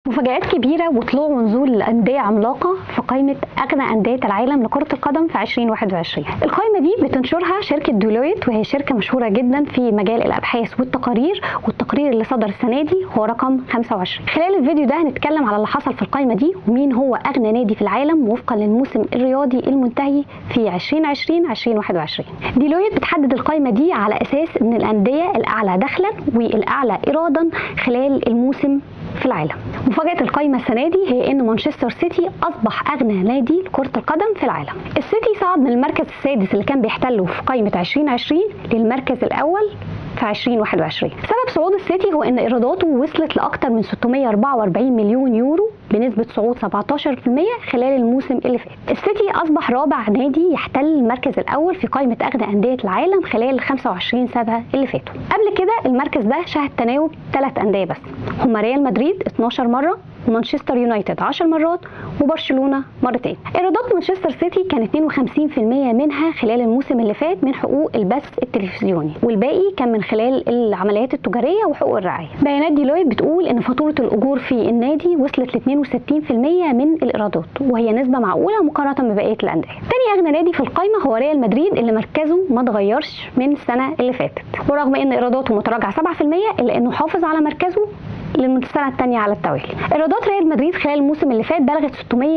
مفاجآت كبيرة وطلوع ونزول أندية عملاقة في قائمة أغنى أندية العالم لكرة القدم في 2021 القائمة دي بتنشرها شركة دولويت وهي شركة مشهورة جدا في مجال الأبحاث والتقارير والتقرير اللي صدر السنة دي هو رقم 25 خلال الفيديو ده هنتكلم على اللي حصل في القائمة دي ومين هو أغنى نادي في العالم وفقا للموسم الرياضي المنتهي في 2020 2021 ديلويت بتحدد القائمة دي على أساس إن الأندية الأعلى دخلا والأعلى إيرادا خلال الموسم في العالم مفاجأة القائمة السنة دي هي إن مانشستر سيتي أصبح أغنى نادي لكرة القدم في العالم السيتي صعد من المركز السادس اللي كان بيحتله في قائمة 2020 للمركز الأول في 2021 سبب صعود السيتي هو ان ايراداته وصلت لاكثر من 644 مليون يورو بنسبه صعود 17% خلال الموسم اللي فات السيتي اصبح رابع نادي يحتل المركز الاول في قائمه اغنى انديه العالم خلال ال 25 سنه اللي فاتوا قبل كده المركز ده شهد تناوب ثلاث انديه بس هما ريال مدريد 12 مره ومانشستر يونايتد 10 مرات وبرشلونه مرتين ايرادات مانشستر سيتي كان 52% منها خلال الموسم اللي فات من حقوق البث التلفزيوني والباقي كان من خلال العمليات التجاريه وحقوق الرعايه بيانات ديلويت بتقول ان فاتوره الاجور في النادي وصلت ل 62% من الايرادات وهي نسبه معقوله مقارنه ببقيه الانديه تاني اغنى نادي في القائمه هو ريال مدريد اللي مركزه ما اتغيرش من السنه اللي فاتت ورغم ان ايراداته متراجعه 7% الا انه حافظ على مركزه للسنه الثانيه على التوالي ايرادات ريال مدريد خلال الموسم اللي فات بلغت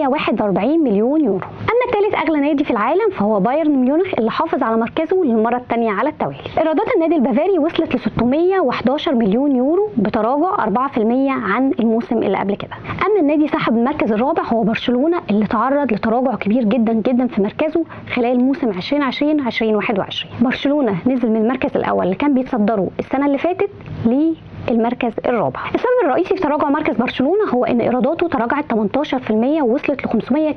641 مليون يورو اما ثالث اغلى نادي في العالم فهو بايرن ميونخ اللي حافظ على مركزه للمره الثانيه على التوالي ايرادات النادي البافاري وصلت ل 611 مليون يورو بتراجع 4% عن الموسم اللي قبل كده اما النادي صاحب المركز الرابع هو برشلونه اللي تعرض لتراجع كبير جدا جدا في مركزه خلال موسم 2020 2021 برشلونه نزل من المركز الاول اللي كان بيتصدره السنه اللي فاتت ل المركز الرابع السبب الرئيسي في تراجع مركز برشلونه هو ان ايراداته تراجعت 18% ووصلت ل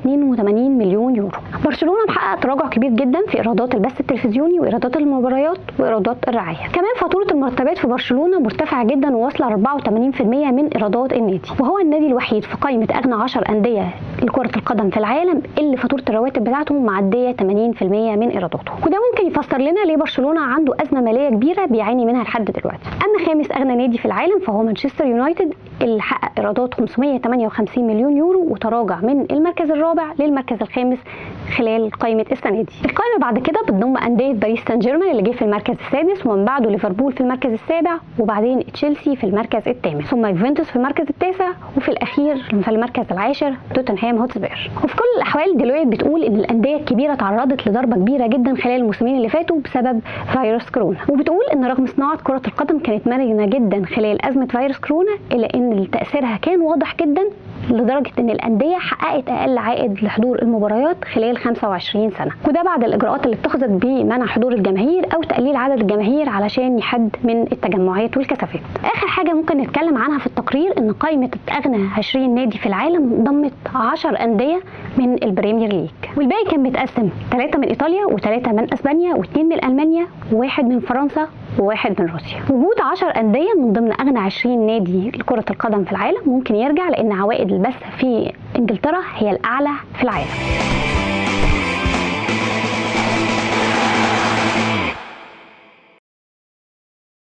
582 مليون يورو برشلونه محقق تراجع كبير جدا في ايرادات البث التلفزيوني وايرادات المباريات وايرادات الرعايه كمان فاتوره المرتبات في برشلونه مرتفعه جدا وواصله ل 84% من ايرادات النادي وهو النادي الوحيد في قائمه اغنى 10 انديه لكره القدم في العالم اللي فاتوره الرواتب بتاعته معديه 80% من ايراداته وده ممكن يفسر لنا ليه برشلونه عنده ازمه ماليه كبيره بيعاني منها لحد دلوقتي اما خامس اغنى نادي في العالم فهو مانشستر يونايتد اللي حقق ايرادات 558 مليون يورو وتراجع من المركز الرابع للمركز الخامس خلال قائمه السنه دي. القائمه بعد كده بتضم انديه باريس سان جيرمان اللي جه في المركز السادس ومن بعده ليفربول في المركز السابع وبعدين تشيلسي في المركز الثامن ثم يوفنتوس في المركز التاسع وفي الاخير في المركز العاشر توتنهام هوتسبير. وفي كل الاحوال ديلويت بتقول ان الانديه الكبيره تعرضت لضربه كبيره جدا خلال الموسمين اللي فاتوا بسبب فيروس كورونا وبتقول ان رغم صناعه كره القدم كانت مرنه جدا خلال ازمه فيروس كورونا الا ان تاثيرها كان واضح جدا لدرجه ان الانديه حققت اقل عائد لحضور المباريات خلال 25 سنه وده بعد الاجراءات اللي اتخذت بمنع حضور الجماهير او تقليل عدد الجماهير علشان يحد من التجمعات والكثافات اخر حاجه ممكن نتكلم عنها في التقرير ان قائمه اغنى 20 نادي في العالم ضمت 10 انديه من البريمير ليج والباقي كان متقسم ثلاثه من ايطاليا وثلاثه من اسبانيا واثنين من المانيا وواحد من فرنسا وواحد من روسيا وجود 10 انديه من ضمن اغنى 20 نادي لكره القدم في العالم ممكن يرجع لان عوائد البث في انجلترا هي الاعلى في العالم